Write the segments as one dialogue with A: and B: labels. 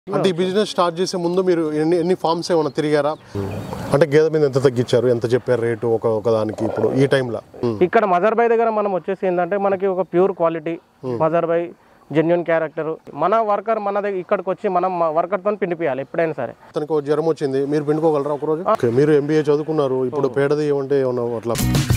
A: అంటే ఈ business start చేసే ముందు మీరు ఎన్ని ఎన్ని ఫార్మ్స్ ఏమైనా తిరిగారా అంటే గేదె మీద ఎంత తగ్గించారు ఎంత చెప్పారు రేటు ఒక ఒక దానికి ఇప్పుడు ఈ టైంలో
B: ఇక్కడ మజర్ బాయ్ దగ్గర మనం వచ్చేసి ఏంటంటే మనకి ఒక ప్యూర్ క్వాలిటీ మజర్ బాయ్ జెన్యున్ క్యారెక్టర్ మన వర్కర్ మన దగ్గర ఇక్కడికి వచ్చి మనం వర్కర్తో పిండిపియాలి ఎప్పుడైనా సరే
A: అతనికి ఒక జ్వరం వచ్చింది మీరు పిండుకోగలరా ఒక రోజు ఓకే మీరు ఎంబీఏ చదువుకున్నారు ఇప్పుడు పేడది ఏమంటే ఏమన్నా అట్లా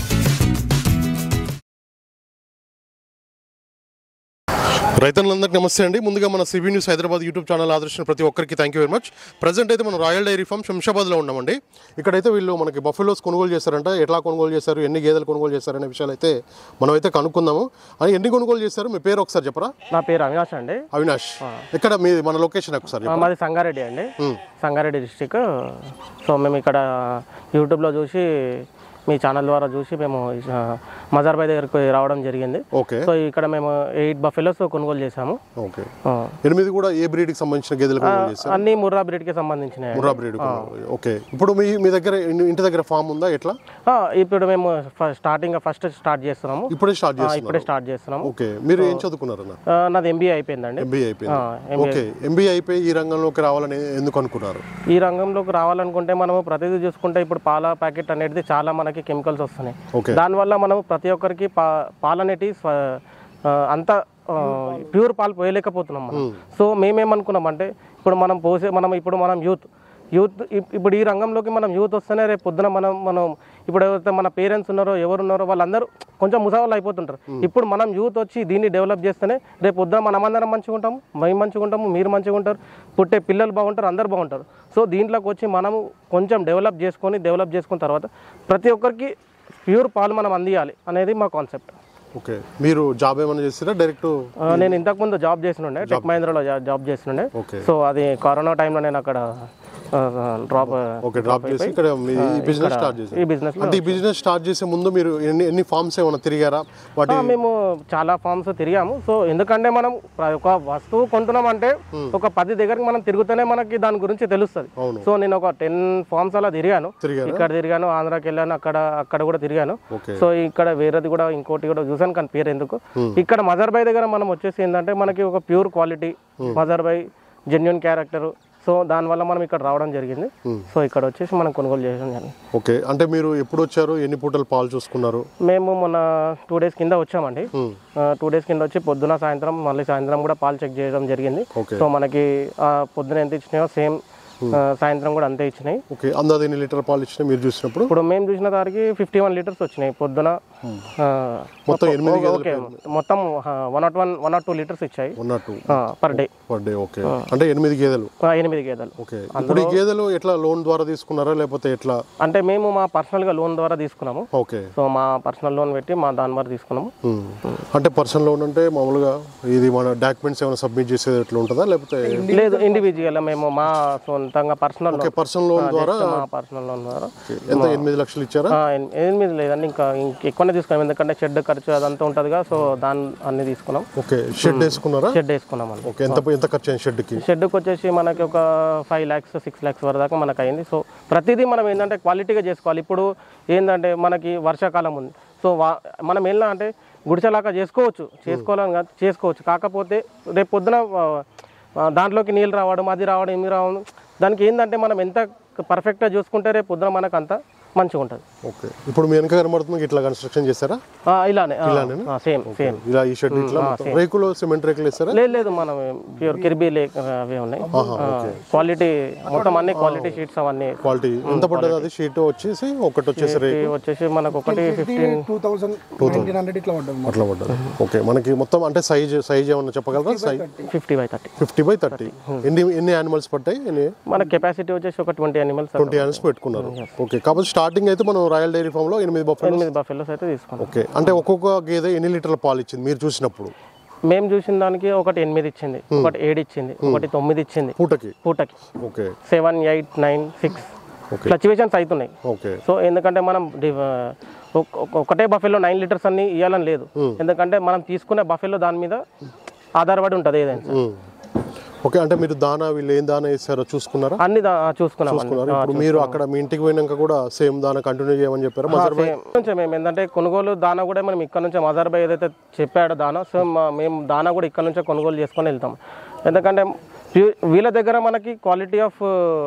A: రైతులందరికీ నమస్తే అండి ముందుగా మన C B news Hyderabad YouTube channel ఆదర్శించిన ప్రతి ఒక్కరికి thank you very much present అయితే మనం రాయల్ డైరీ ఫామ్ శంషాబాద్లో ఉన్నామండి ఇక్కడైతే వీళ్ళు మనకి బఫెలోస్ కొనుగోలు చేస్తారంట ఎట్లా కొనుగోలు చేస్తారు ఎన్ని గేదెలు కొనుగోలు చేస్తారనే విషయాలు అయితే మనం అయితే కనుక్కుందాము అని ఎన్ని కొనుగోలు చేస్తారు మీ పేరు ఒకసారి చెప్పరా
B: నా పేరు అవినాష్ అండి
A: అవినాష్ ఇక్కడ మీ మన లొకేషన్ ఒకసారి
B: ఆ, మాది సంగారెడ్డి అండి సంగారెడ్డి డిస్టిక్ సో మేము ఇక్కడ యూట్యూబ్లో చూసి మీ ఛానల్ ద్వారా చూసి మేము ఆ, మజార్ బాయ్ దగ్గరికి రావడం జరిగింది
A: ఓకే
B: సో ఇక్కడ మేము ఎయిట్ బఫెలోస్ కొనుగోలు చేశాము
A: ఓకే
B: ఆ,
A: ఎనిమిది కూడా ఏ బ్రీడ్కి సంబంధించిన గేదెలు కొనుగోలు చేస్తారు
B: అన్ని ముర్రా బ్రీడ్కి సంబంధించినవి
A: ముర్రా బ్రీడ్ ఓకే ఇప్పుడు మీ మీ దగ్గర ఇన్- ఇంటి దగ్గర ఫామ్ ఉందా ఎట్లా
B: ఆ, ఇప్పుడు మేము స్టార్టింగ్ ఫస్ట్ స్టార్ట్ చేస్తున్నాము
A: ఇప్పుడే స్టార్ట్
B: ఆ,
A: చేస్తున్నారు
B: ఇప్పుడే స్టార్ట్ చేస్తున్నాము
A: ఓకే మీరు ఏం చదువుకున్నారన్న
B: ఆ, నాది ఎంబీఏ అయిపోయిందండి
A: ఎంబీఏ అయిపోయింది
B: ఆ,
A: ఓకే ఎంబీఏ అయిపోయి ఈ రంగంలోకి రావాలని ఎందుకు అనుకున్నారు
B: ఈ రంగంలోకి రావాలనుకుంటే మనము ప్రతిదీ చూసుకుంటే ఇప్పుడు పాల ప్యాకెట్ అనేది చాలా మనకి కెమికల్స్ వస్తున్నాయి
A: ఓకే
B: దానివల్ల మనం ప్రతి ఒక్కరికి పా పాలు అనేటివి స్వ- ఆ, అంత ప్యూర్ పాలు పోయలేకపోతున్నాం మనం సో మేమేమనుకున్నామంటే ఇప్పుడు మనం పోసే మనం ఇప్పుడు మనం యూత్ యూత్ ఇప్- ఇప్పుడు ఈ రంగంలోకి మనం యూత్ వస్తేనే రేపు పొద్దున మనం మనం ఇప్పుడు ఎవరైతే మన పేరెంట్స్ ఉన్నారో ఎవరు ఉన్నారో వాళ్ళందరూ కొంచెం ముసావాళ్ళు అయిపోతుంటారు ఇప్పుడు మనం యూత్ వచ్చి దీన్ని డెవలప్ చేస్తేనే రేపు పొద్దున మనం అందరం మంచిగా ఉంటాము మేము మంచిగా ఉంటాము మీరు మంచిగా ఉంటారు పుట్టే పిల్లలు బాగుంటారు అందరు బాగుంటారు సో దీంట్లోకి వచ్చి మనము కొంచెం డెవలప్ చేసుకొని డెవలప్ చేసుకున్న తర్వాత ప్రతి ఒక్కరికి ప్యూర్ పాలు మనం అందియాలి అనేది మా కాన్సెప్ట్
A: ఓకే మీరు జాబ్ ఏమైనా చేస్తారా డైరెక్ట్
B: నేను ఇంతకుముందు జాబ్ చేసినుండే టెక్ మహేంద్రలో జా- జాబ్ చేసినుండే
A: ఓకే
B: సో అది కరోనా టైంలో నేను అక్కడ డ్రాప్
A: ఓకే డ్రాప్ చేసి ఇక్కడ మీ ఈ బిజినెస్ స్టార్ట్ చేశారు
B: ఈ బిజినెస్
A: అంటే ఈ బిజినెస్ స్టార్ట్ చేసే ముందు మీరు ఎన్ని ఎన్ని ఫార్మ్స్ ఏమైనా తిరిగారా వాటి
B: మేము చాలా ఫార్మ్స్ తిరిగాము సో ఎందుకంటే మనం ప్ర- ఒక వస్తువు కొంటున్నాం అంటే ఒక పది దగ్గరికి మనం తిరుగుతూనే మనకి దాని గురించి తెలుస్తుంది
A: అవును.
B: సో నేను ఒక టెన్ ఫార్మ్స్ అలా తిరిగాను
A: తిరిగారా
B: ఇక్కడ తిరిగాను ఆంధ్రాకి వెళ్ళాను అక్కడ అక్కడ కూడా తిరిగాను
A: ఓకే
B: సో ఇక్కడ వేరేది కూడా ఇంకోటి కూడా చూసాను కానీ పేరు ఎందుకు ఇక్కడ మజర్ బాయ్ దగ్గర మనం వచ్చేసి ఏంటంటే మనకి ఒక ప్యూర్ క్వాలిటీ మజర్ బాయ్ జెన్యున్ క్యారెక్టర్ సో దానివల్ల మనం ఇక్కడ రావడం జరిగింది సో ఇక్కడ వచ్చేసి మనం కొనుగోలు చేయడం జరిగింది
A: ఓకే అంటే మీరు ఎప్పుడు వచ్చారు ఎన్ని పూటలు పాలు చూసుకున్నారు
B: మేము మొన్న టూ డేస్ కింద వచ్చామండి
A: Hmm.
B: టూ డేస్ కింద వచ్చి పొద్దున సాయంత్రం మళ్ళీ సాయంత్రం కూడా పాలు చెక్ చేయడం జరిగింది
A: ఓకే
B: సో మనకి ఆ, పొద్దున ఎంత ఇచ్చినాయో సేమ్ సాయంత్రం కూడా అంతే ఇచ్చినాయి
A: ఓకే అందాది ఎన్ని లీటర్ పాలు ఇచ్చినా మీరు చూసినప్పుడు
B: ఇప్పుడు మేము చూసిన దానికి ఫిఫ్టీ వన్ లీటర్స్ వచ్చినాయి పొద్దున ఆ,
A: మొత్తం ఎనిమిది గేదెలు
B: ఓకే మొత్తం one nought one one nought two litres ఇచ్చాయి
A: ఉన్నట్టు
B: per day
A: per day okay అంటే ఎనిమిది గేదెలు
B: ఎనిమిది గేదెలు
A: ఓకే ఇప్పుడు ఈ గేదెలు ఎట్లా లోన్ ద్వారా తీసుకున్నారా లేకపోతే ఎట్లా
B: అంటే మేము మా పర్సనల్గా లోన్ ద్వారా తీసుకున్నాము
A: ఓకే
B: సో మా పర్సనల్ లోన్ పెట్టి మా దాని ద్వారా తీసుకున్నాము
A: ఉమ్. అంటే పర్సనల్ లోన్ అంటే మామూలుగా ఇది మన డాక్యుమెంట్స్ ఏమైనా సబ్మిట్ చేసేది ఎట్లా ఉంటుందా లేకపోతే
B: లేదు ఇండివిజువల్ మేము మా సొంతంగా పర్సనల్
A: ఓకే పర్సనల్ లోన్ ద్వారా
B: మా పర్సనల్ లోన్ ద్వారా
A: ఓకే. ఎంత ఎనిమిది లక్షలు ఇచ్చారా
B: ఆ, ఎన్- ఎనిమిది లేదండి ఇంకా ఇంక ఎక్కువనే తీసుకున్నాం ఎందుకంటే షెడ్ ఖర్చు అదంతా ఉంటుందిగా సో దాన్ని అన్ని తీసుకున్నాం
A: ఓకే షెడ్ వేసుకున్నారా
B: షెడ్ వేసుకున్నాం అండి
A: ఓకే ఎంత ఎంత ఖర్చు అయింది షెడ్కి
B: షెడ్కి వచ్చేసి మనకి ఒక ఫైవ్ ల్యాక్స్ సిక్స్ ల్యాక్స్ వరకు దాకా మనకు అయింది సో ప్రతిదీ మనం ఏంటంటే క్వాలిటీగా చేసుకోవాలి ఇప్పుడు ఏంటంటే మనకి వర్షాకాలం ఉంది సో వా మనం వెళ్ళినా అంటే గుడిసెలాగా చేసుకోవచ్చు చేసుకోవాలని కాదు చేసుకోవచ్చు కాకపోతే రేపు పొద్దున ఆ, ఆ, దాంట్లోకి నీళ్ళు రావడం అది రావడం ఇవి రావడం దానికి ఏంటంటే మనం ఎంత పర్ఫెక్ట్గా చూసుకుంటే రేపు పొద్దున మనకు అంత మంచిగా ఉంటుంది
A: ఓకే ఇప్పుడు మీ వెనక కనబడుతుంది ఇట్లా కన్స్ట్రక్షన్ చేస్తారా
B: ఆ, ఇలానే సేమ్ సేమ్
A: ఇలా ఈ షెడ్ ఇట్లా మొత్తం. రేకులు సిమెంట్ రేకులు వేస్తారా
B: లేదు లేదు మనం ప్యూర్ కిర్బీ లేక్ అవే ఉన్నాయి క్వాలిటీ మొత్తం అన్ని క్వాలిటీ షీట్స్ అవన్నీ
A: క్వాలిటీ ఎంత పడ్డది అది షీట్ వచ్చేసి ఒకటి వచ్చేసి రేకు
B: ఇవి వచ్చేసి మనకు ఒకటి fifteen
C: two thousand nineteen hundred ఇట్లా ఉంటుంది
A: అట్లా పడ్డది ఓకే మనకి మొత్తం అంటే సైజ్ సైజ్ ఏమన్నా చెప్పగలరా size
B: fifty by thirty
A: fifty by thirty ఎన్ని ఎన్ని యానిమల్స్ పట్టాయి ఎన్ని
B: మన కెపాసిటీ వచ్చేసి ఒక ట్వంటీ అనిమల్స్
A: ట్వంటీ యానిమల్స్ పెట్టుకున్నారు ఓకే కాబట్టి స్టార్టింగ్ అయితే మనం రాయల్ డైరీ ఫామ్ లో ఎనిమిది బఫెలో
B: ఎనిమిది బఫెలోస్ అయితే తీసుకున్నాం
A: ఓకే అంటే ఒక్కొక్క గేదె ఎన్ని లీటర్ల పాలు ఇచ్చింది మీరు చూసినప్పుడు
B: మేము చూసిన దానికి ఒకటి ఎనిమిది ఇచ్చింది ఒకటి ఏడు ఇచ్చింది ఒకటి తొమ్మిది ఇచ్చింది
A: పూటకి
B: పూటకి
A: okay
B: seven eight nine six
A: okay
B: fluctuations అవుతున్నాయి
A: ఓకే
B: సో ఎందుకంటే మనం డిv- ఒక- ఒక- ఒకటే బఫెలో నైన్ లీటర్స్ అన్ని ఇవ్వాలని లేదు ఎందుకంటే మనం తీసుకునే బఫెలో దాని మీద ఆధారపడి ఉంటుంది ఏదైనా
A: ఉమ్. ఓకే అంటే మీరు దానా వీళ్ళు ఏం దానా వేస్తారో చూసుకున్నారా
B: అన్ని దా- చూసుకున్నాం అన్ని.
A: చూసుకున్నారు ఇప్పుడు మీరు అక్కడ మీ ఇంటికి పోయినాక కూడా సేమ్ దానా కంటిన్యూ చేయమని చెప్పారా మదర్
B: సేమ్. కొంచెం మేము ఏంటంటే కొనుగోలు దానా కూడా మనం ఇక్కడ నుంచి మజార్ బాయ్ ఏదైతే చెప్పాడో దానా సో మా- మేము దానా కూడా ఇక్కడ నుంచే కొనుగోలు చేసుకొని వెళ్తాం ఎందుకంటే ప్యూ- వీళ్ళ దగ్గర మనకి క్వాలిటీ ఆఫ్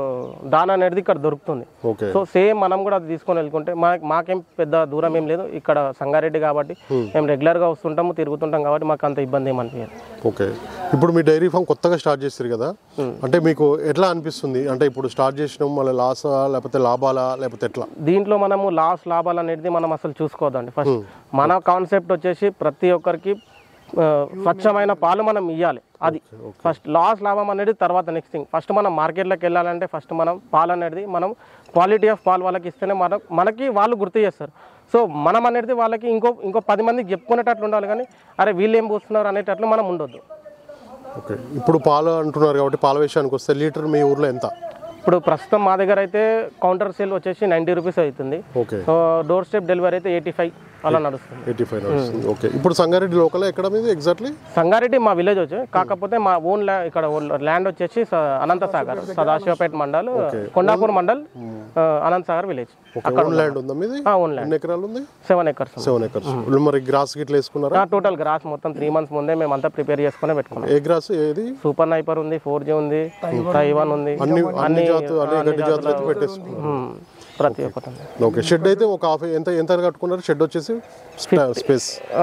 B: దానా అనేది ఇక్కడ దొరుకుతుంది
A: ఓకే
B: సో సేమ్ మనం కూడా అది తీసుకొని వెళ్ళుకుంటే మనకి మాకేం పెద్ద దూరం ఏం లేదు ఇక్కడ సంగారెడ్డి కాబట్టి మేము రెగ్యులర్గా వస్తుంటాము తిరుగుతుంటాం కాబట్టి మాకు అంత ఇబ్బంది ఏం అనిపించదు
A: ఓకే ఇప్పుడు మీ డైరీ ఫామ్ కొత్తగా స్టార్ట్ చేస్తారు కదా అంటే మీకు ఎట్లా అనిపిస్తుంది అంటే ఇప్పుడు స్టార్ట్ చేసినాం మళ్ళీ లాసా లేకపోతే లాభాలా లేకపోతే ఎట్లా
B: దీంట్లో మనము లాస్ లాభాలు అనేది మనం అసలు చూసుకోవద్దండి ఫస్ట్ మన కాన్సెప్ట్ వచ్చేసి ప్రతి ఒక్కరికి ఆ, స్వచ్ఛమైన పాలు మనం ఇవ్వాలి అది ఫస్ట్ లాస్ లాభం అనేది తర్వాత నెక్స్ట్ థింగ్ ఫస్ట్ మనం మార్కెట్లోకి వెళ్ళాలంటే ఫస్ట్ మనం పాలు అనేది మనం క్వాలిటీ ఆఫ్ పాలు వాళ్ళకి ఇస్తేనే మనం మనకి వాళ్ళు గుర్తు చేస్తారు సో మనం అనేది వాళ్ళకి ఇంకో ఇంకో పది మందికి చెప్పుకునేటట్లు ఉండాలి కానీ అరే వీళ్ళు ఏం పోస్తున్నారు అనేటట్లు మనం ఉండొద్దు
A: ఓకే ఇప్పుడు పాలు అంటున్నారు కాబట్టి పాల విషయానికి వస్తే లీటర్ మీ ఊర్లో ఎంత
B: ఇప్పుడు ప్రస్తుతం మా దగ్గర అయితే కౌంటర్ సేల్ వచ్చేసి నైంటీ రూపీస్ అవుతుంది
A: okay
B: so doorstep delivery అయితే ఎయిటీ ఫైవ్ అలా నడుస్తుంది
A: ఎయిటీ ఫైవ్ నడుస్తుంది ఓకే ఇప్పుడు సంగారెడ్డి లోకల్ ఎక్కడ మీది ఎగ్జాక్ట్లీ
B: సంగారెడ్డి మా విలేజ్ వచ్చి కాకపోతే మా ఓన్ ల్యా ఇక్కడ ల్యాండ్ వచ్చేసి స- అనంత సాగర్ సదాశివపేట మండల్ కొండాపూర్ మండల్ ఆ, Anantha Sagar village
A: okay own land ఉందా మీది
B: ఓన్ ల్యాండ్
A: ఎన్ని ఎకరాలు ఉంది
B: సెవెన్ ఎకర్స్
A: సెవెన్ ఎకర్స్ ఇప్పుడు మరి గ్రాస్ గిట్ల వేసుకున్నారా
B: టోటల్ గ్రాస్ మొత్తం త్రీ మంత్స్ ముందే మేము అంతా ప్రిపేర్ చేసుకునే పెట్టుకున్నాం
A: ఏ గ్రాస్ ఏది
B: సూపర్ నైపర్ ఉంది ఫోర్ జీ ఉంది తైవాన్ ఉంది
A: అన్ని అన్ని జాతు అన్ని గడ్డి జాతులు అయితే పెట్టేసుకున్నారు
B: ఉమ్, ప్రతి ఒక్కటి ఉంది
A: ఓకే షెడ్ అయితే ఒక హాఫ్ ఎంత ఎంత కట్టుకున్నారు షెడ్ వచ్చేసి space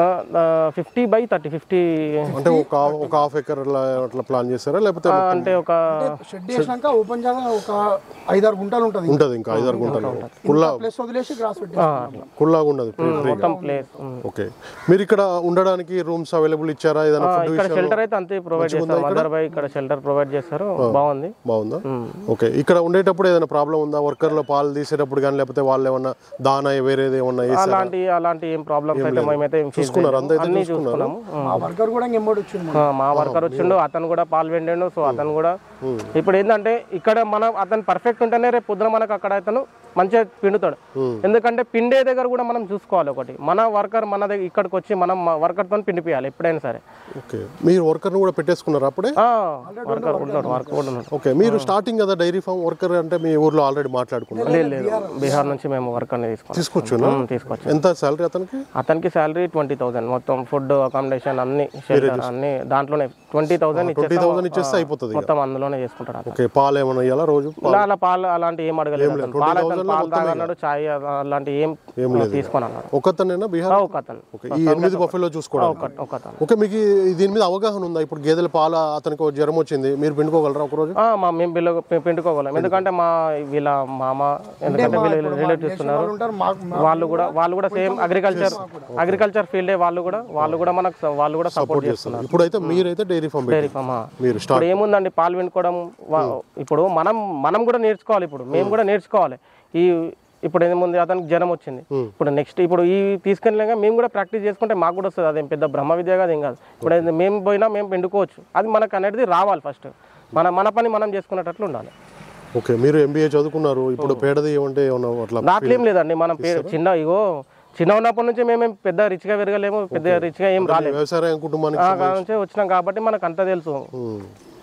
B: fifty by thirty fifty
A: అంటే ఒక ఒక హాఫ్ ఎకర్ అట్లా ప్లాన్ చేస్తారా లేకపోతే
B: అంటే ఒక
C: షెడ్ చేసినాక ఓపెన్ జాగా ఒక ఐదారు గుంటలు ఉంటుంది
A: ఉంటుంది ఇంకా ఐదారు గుంటలు కుల్లా
C: ప్లస్ వదిలేసి గ్రాస్ పెట్టి
A: కుల్లాగా ఉండదు
B: మొత్తం ప్లేస్
A: ఓకే మీరు ఇక్కడ ఉండడానికి రూమ్స్ అవైలబుల్ ఇచ్చారా ఏదైనా ఫుడ్
B: ఇక్కడ షెల్టర్ అయితే అంతే ప్రొవైడ్ చేస్తారు మదర్ బై ఇక్కడ షెల్టర్ ప్రొవైడ్ చేస్తారు బాగుంది
A: బాగుందా ఓకే ఇక్కడ ఉండేటప్పుడు ఏదైనా ప్రాబ్లం ఉందా వర్కర్లో పాలు తీసేటప్పుడు కానీ లేకపోతే వాళ్ళు ఏమన్నా దానా వేరేది ఏమన్నా వేసారా
B: అలాంటి అలాంటి ఏం ప్రాబ్లమ్స్ అయితే మేమైతే ఏం face
A: చూసుకున్నారు అంతా అయితే
B: అన్ని
A: చూసుకున్నారు
B: చూసుకున్నాము
C: ఆ వర్కర్ కూడా ఎంబడి వచ్చింది
B: ఆ, మా వర్కర్ వచ్చిండు అతను కూడా పాలు వెండిండు సో అతను కూడా ఇప్పుడు ఏంటంటే ఇక్కడ మనం అతను పర్ఫెక్ట్ ఉంటేనే రేపు పొద్దున మనకు అక్కడ అతను మంచిగా పిండుతాడు ఎందుకంటే పిండే దగ్గర కూడా మనం చూసుకోవాలి ఒకటి మన వర్కర్ మన దగ్గర ఇక్కడికి వచ్చి మనం వర్కర్తో పిండిపియాలి ఎప్పుడైనా సరే
A: ఓకే మీరు వర్కర్ని కూడా పెట్టేసుకున్నారా అప్పుడే
B: వర్కర్ ఉన్నాడు వర్కర్ కూడా ఉన్నాడు
A: ఓకే మీరు స్టార్టింగ్ కదా డైరీ ఫామ్ వర్కర్ అంటే మీ ఊర్లో ఆల్రెడీ మాట్లాడుకున్నారు
B: లేదు లేదు బీహార్ నుంచి మేము వర్కర్ని తీసుకున్నాం
A: తీసుకొచ్చునా
B: ఉమ్, తీసుకొచ్చాం
A: ఎంత శాలరీ అతనికి
B: అతనికి శాలరీ ట్వంటీ థౌసండ్ మొత్తం ఫుడ్ అకామిడేషన్ అన్ని shelter అన్ని దాంట్లోనే ట్వంటీ థౌసండ్
A: ట్వంటీ థౌసండ్ ఇచ్చేస్తే అయిపోతుంది ఇక.
B: మొత్తం అందులోనే చేసుకుంటాడు అతను
A: ఓకే పాలు ఏమైనా ఇవ్వాలా రోజు
B: ఇలా అలా పాలు అలాంటి ఏం అడగలేదు అతను. పాలు అతను పాలు తాగన్నాడు చాయ్ అలాంటి ఏం తీసుకొని అన్నాడు
A: ఒకతనేనా బీహార్
B: ఆ, ఒక అతను
A: ఓకే ఈ ఎనిమిది బఫెలో చూసుకోవడం
B: ఒక ఒక అతను
A: ఓకే మీకు ఈ- దీని మీద అవగాహన ఉందా ఇప్పుడు గేదెల పాల అతనికి ఒక జ్వరం వచ్చింది మీరు పిండుకోగలరా ఒక రోజు
B: ఆ, మా మేము బిల్లు పిండుకోగలం ఎందుకంటే మా వీళ్ళ మామ ఎందుకంటే వీళ్ళు రిలేటివ్స్ ఉన్నారు
C: ఉంటారు మాకు
B: వాళ్ళు కూడా వాళ్ళు కూడా సేమ్ అగ్రికల్చర్ అగ్రికల్చర్ ఫీల్డే వాళ్ళు కూడా వాళ్ళు కూడా మనకు స- వాళ్ళు కూడా సపోర్ట్ చేస్తున్నారు
A: ఇప్పుడైతే మీరైతే డైరీ ఫామ్
B: డైరీ ఫామ్ ఆ.
A: మీరు స్టార్ట్
B: ఇప్పుడు ఏముందండి పాలు పిండుకోవడం వా- ఇప్పుడు మనం మనం కూడా నేర్చుకోవాలి ఇప్పుడు మేము కూడా నేర్చుకోవాలి ఈ ఇప్పుడు ఏముంది అతనికి జ్వరం వచ్చింది ఇప్పుడు నెక్స్ట్ ఇప్పుడు ఈ తీసుకెళ్ళాక మేము కూడా ప్రాక్టీస్ చేసుకుంటే మాకు కూడా వస్తుంది అదేం పెద్ద బ్రహ్మ విద్య కాదు ఏం కాదు ఇప్పుడు అది మేము పోయినా మేము పిండుకోవచ్చు అది మనకు అనేది రావాలి ఫస్ట్ మన మన పని మనం చేసుకునేటట్లు ఉండాలి
A: ఓకే మీరు ఎంబీఏ చదువుకున్నారు ఇప్పుడు పేడది ఏమంటే ఏమన్నా అట్లా
B: దాంట్లో ఏం లేదండి మనం పేరు చిన్న ఇగో చిన్న ఉన్నప్పటి నుంచి మేమేం పెద్ద రిచ్గా పెరగలేము పెద్ద రిచ్గా ఏం రాలేదు
A: వ్యవసాయ కుటుంబానికి
B: ఆ కాలం నుంచే వచ్చినాం కాబట్టి మనకు అంతా తెలుసు
A: ఉమ్.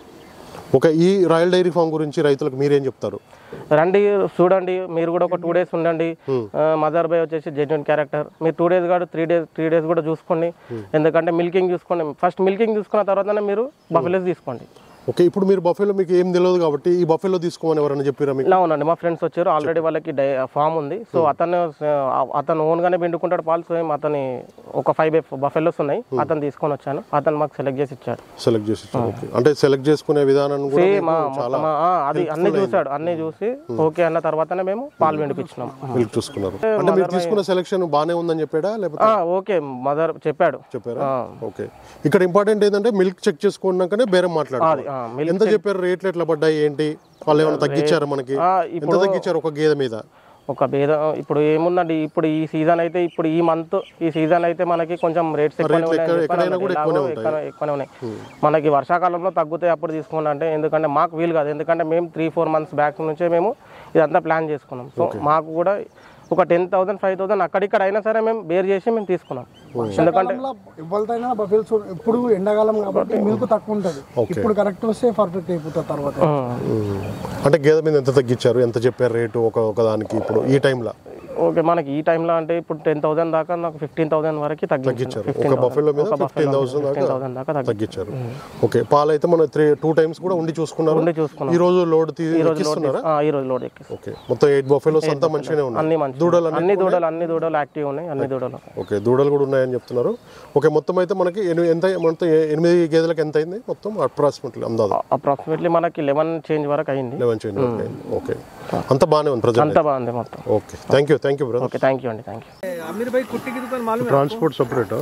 A: ఓకే ఈ రాయల్ డైరీ ఫామ్ గురించి రైతులకు మీరేం చెప్తారు
B: రండి చూడండి మీరు కూడా ఒక టూ డేస్ ఉండండి మదర్ బై వచ్చేసి జెన్యున్ క్యారెక్టర్ మీరు టూ డేస్ కాదు త్రీ డేస్ త్రీ డేస్ కూడా చూసుకోండి ఎందుకంటే మిల్కింగ్ చూసుకోండి ఫస్ట్ మిల్కింగ్ చూసుకున్న తర్వాతనే మీరు బఫెలోస్ తీసుకోండి
A: ఓకే ఇప్పుడు మీరు బఫేలో మీకు ఏం తెలియదు కాబట్టి ఈ బఫేలో తీసుకోమని ఎవరైనా చెప్పారా మీకు
B: ఇలా ఉండండి మా ఫ్రెండ్స్ వచ్చారు ఆల్రెడీ వాళ్ళకి డై ఫామ్ ఉంది సో అతను ఆ, అతను ఓన్గానే పిండుకుంటాడు పాలు సో ఏం అతని ఒక ఫైవ్ బఫెలోస్ ఉన్నాయి అతను తీసుకొని వచ్చాను అతను మాకు సెలెక్ట్ చేసి ఇచ్చాడు
A: సెలెక్ట్ చేసి ఇచ్చారు. ఓకే అంటే సెలెక్ట్ చేసుకునే విధానాన్ని కూడా
B: సేమ్
A: మీకు చాలా
B: మొత్తం ఆ, అది అన్ని చూసాడు అన్ని చూసి ఓకే అన్న తర్వాతనే మేము పాలు పిండిపించినాం
A: మిల్క్ చూసుకున్నారు అంటే మీరు తీసుకున్న సెలెక్షన్ బాగానే ఉందని చెప్పాడా లేకపోతే
B: ఆ, ఓకే మదర్ చెప్పాడు
A: చెప్పారా ఓకే ఇక్కడ ఇంపార్టెంట్ ఏంటంటే మిల్క్ చెక్ చేసుకున్నాకనే బేరం మాట్లాడాలి
B: ఆ, మిల్క్
A: ఎంత చెప్పారు రేట్లు ఎట్లా పడ్డాయి ఏంటి వాళ్ళు ఏమైనా తగ్గించారా మనకి
B: ఆ,
A: ఎంత తగ్గించారు ఒక గేదె మీద
B: ఒక భేద ఇప్పుడు ఏముందండి ఇప్పుడు ఈ సీజన్ అయితే ఇప్పుడు ఈ మంత్ ఈ సీజన్ అయితే మనకి కొంచెం రేట్స్ ఎక్కువనే ఉన్నాయి అని చెప్పాను అన్నట్టు. ఎలాగో ఎక్కువ- ఎక్కువనే ఉన్నాయి మనకి వర్షాకాలంలో తగ్గుతాయి అప్పుడు తీసుకోండి అంటే ఎందుకంటే మాకు వీలు కాదు ఎందుకంటే మేము త్రీ ఫోర్ మంత్స్ బ్యాక్ నుంచే మేము ఇదంతా ప్లాన్ చేసుకున్నాం సో మాకు కూడా ఒక టెన్ థౌసండ్ ఫైవ్ థౌసండ్ అక్కడిక్కడ అయినా సరే మేము బేర్ చేసి మేము తీసుకున్నాం ఎందుకంటే
C: ఎవరిదైనా బఫెల్స్ ఇప్పుడు ఎండాకాలం కాబట్టి మిల్క్ తక్కువ ఉంటుంది ఇప్పుడు కరెక్ట్ వస్తే పర్ఫెక్ట్ అయిపోతుంది తర్వాత
A: ఉమ్. అంటే గేదె మీద ఎంత తగ్గించారు ఎంత చెప్పారు రేటు ఒక ఒక దానికి ఇప్పుడు ఈ టైంలో
B: ఓకే మనకి ఈ టైంలో అంటే ఇప్పుడు టెన్ థౌసండ్ దాకా నాకు ఫిఫ్టీన్ థౌసండ్ వరకు తగ్గించారు
A: ఒక బఫెలో మీద ఫిఫ్టీన్ థౌసండ్
B: ఫిఫ్టీన్
A: దాకా
B: థౌసండ్ దాకా తగ్గి
A: తగ్గించారు ఓకే పాలు అయితే మనం త్రీ టూ టైమ్స్ కూడా ఉండి చూసుకున్నారు
B: ఉండి చూసుకున్నాం
A: ఈ రోజు లోడ్ తీ-
B: ఈ రోజు లోడ్
A: ఎక్కిస్తున్నారా
B: ఆ, ఈ రోజు లోడ్ ఎక్కి
A: ఓకే మొత్తం ఎయిట్ బఫెలోస్ అంతా మంచిగానే ఉన్నాయి
B: అన్ని మంచి
A: దూడలు
B: అన్ని దూడలు అన్ని దూడలు యాక్టివ్ ఉన్నాయి అన్ని దూడలు
A: ఓకే దూడలు కూడా ఉన్నాయని చెప్తున్నారు ఓకే మొత్తం అయితే మనకి ఎని- ఎంత మొత్తం ఎ- ఎనిమిది గేదెలకు ఎంత అయింది మొత్తం అప్రాక్సిమేట్లీ అందాజు
B: అప్రాక్సిమేట్లీ మనకి లెవెన్ చేంజ్ వరకు అయింది
A: లెవెన్ చేంజ్ వరకు అయింది ఓకే అంత బాగానే ఉంది ప్రజెంట్
B: అంతా బాగుంది మొత్తం
A: okay thank you thank you brother
B: okay thank you అండి థ్యాంక్ యూ
A: ట్రాన్స్పోర్ట్ సపరేట్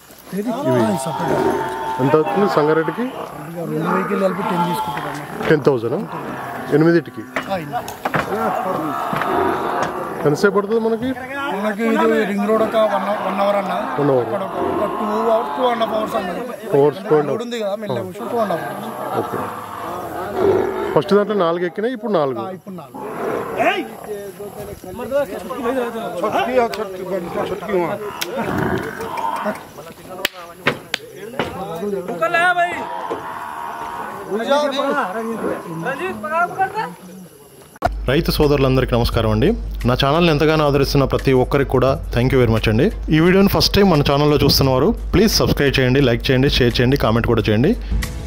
A: ఎంత అవుతుంది సంగారెడ్డికి
C: ఇక రెండు వెహికల్ కలిపి టెన్ తీసుకుంటారు
A: టెన్ థౌజండ్ ఎనిమిదిటికి ఎంతసేపు పడుతుంది మనకి
C: మనకి ఇది రింగ్ రోడ్ ఒక వన్ వన్ అవర్ అన్న
A: వన్ అవర్
C: ఇక్కడ ఒక ఒక two hours two and half hours అన్నది
A: ఫోర్స్
C: రోడ్ ఉంది కదా మెల్ల కూర్చొని two and half hours
A: okay first దాంట్లో నాలుగు ఎక్కినాయి ఇప్పుడు నాలుగు
C: ఇప్పుడు నాలుగు
A: రైతు సోదరులందరికీ నమస్కారం అండి నా ఛానల్ని ఎంతగానో ఆదరిస్తున్న ప్రతి ఒక్కరికి కూడా థ్యాంక్ యూ వెరీ మచ్ అండి ఈ వీడియోని ఫస్ట్ టైం మన ఛానల్లో చూస్తున్నవారు ప్లీజ్ సబ్స్క్రైబ్ చేయండి లైక్ చేయండి షేర్ చేయండి కామెంట్ కూడా చేయండి